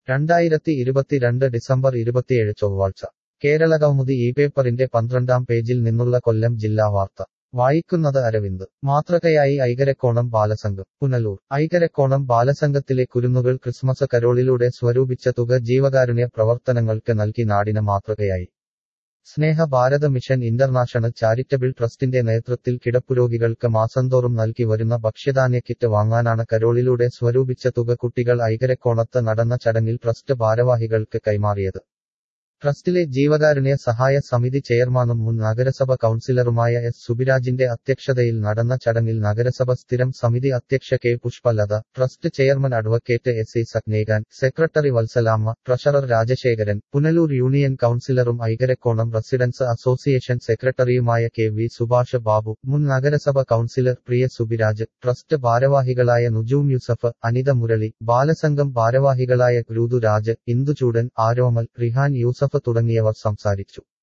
രണ്ടായിരത്തി ഇരുപത്തിരണ്ട് ഡിസംബർ ഇരുപത്തിയേഴ് ചൊവ്വാഴ്ച കേരള കൗമുദി ഈ പേപ്പറിന്റെ പന്ത്രണ്ടാം പേജിൽ നിന്നുള്ള കൊല്ലം ജില്ലാ വാർത്ത വായിക്കുന്നത് അരവിന്ദ് മാതൃകയായി ഐകരക്കോണം ബാലസംഘം പുനലൂർ ഐകരക്കോണം ബാലസംഘത്തിലെ കുരുന്നുകൾ ക്രിസ്മസ് കരോളിലൂടെ സ്വരൂപിച്ച തുക ജീവകാരുണ്യ പ്രവർത്തനങ്ങൾക്ക് നൽകി നാടിന് മാതൃകയായി Sneha Bharatha mission international charitable ട്രസ്റ്റിന്റെ നേതൃത്വത്തിൽ കിടപ്പുരോഗികൾക്ക് മാസംതോറും നൽകി വരുന്ന ഭക്ഷ്യധാന്യ കിറ്റ് വാങ്ങാനാണ് കരോളിലൂടെ സ്വരൂപിച്ച തുക കുട്ടികൾ ഐകരക്കോണത്ത് നടന്ന ചടങ്ങിൽ ട്രസ്റ്റ് ഭാരവാഹികൾക്ക് കൈമാറിയത് ട്രസ്റ്റിലെ ജീവകാരുണ്യ സഹായ സമിതി ചെയർമാനും മുൻ നഗരസഭ കൌൺസിലറുമായ എസ് സുബിരാജിന്റെ അധ്യക്ഷതയിൽ നടന്ന ചടങ്ങിൽ നഗരസഭ സ്ഥിരം സമിതി അധ്യക്ഷ K Pushpalatha trust chairman advocate S A Saknekan secretary Vatsalamma treasurer Rajasekharan Punalur union കൌൺസിലറും ഐകരക്കോണം റെസിഡൻസ് അസോസിയേഷൻ സെക്രട്ടറിയുമായ കെ വി സുഭാഷ് ബാബു മുൻ നഗരസഭ കൌൺസിലർ പ്രിയ സുബിരാജ് ട്രസ്റ്റ് ഭാരവാഹികളായ നുജൂം യൂസഫ് അനിത മുരളി ബാലസംഘം ഭാരവാഹികളായ ഗ്രൂതുരാജ് ഇന്ദുചൂടൻ ആരോമൽ റിഹാൻ യൂസഫ് തുടങ്ങിയവർ സംസാരിച്ചു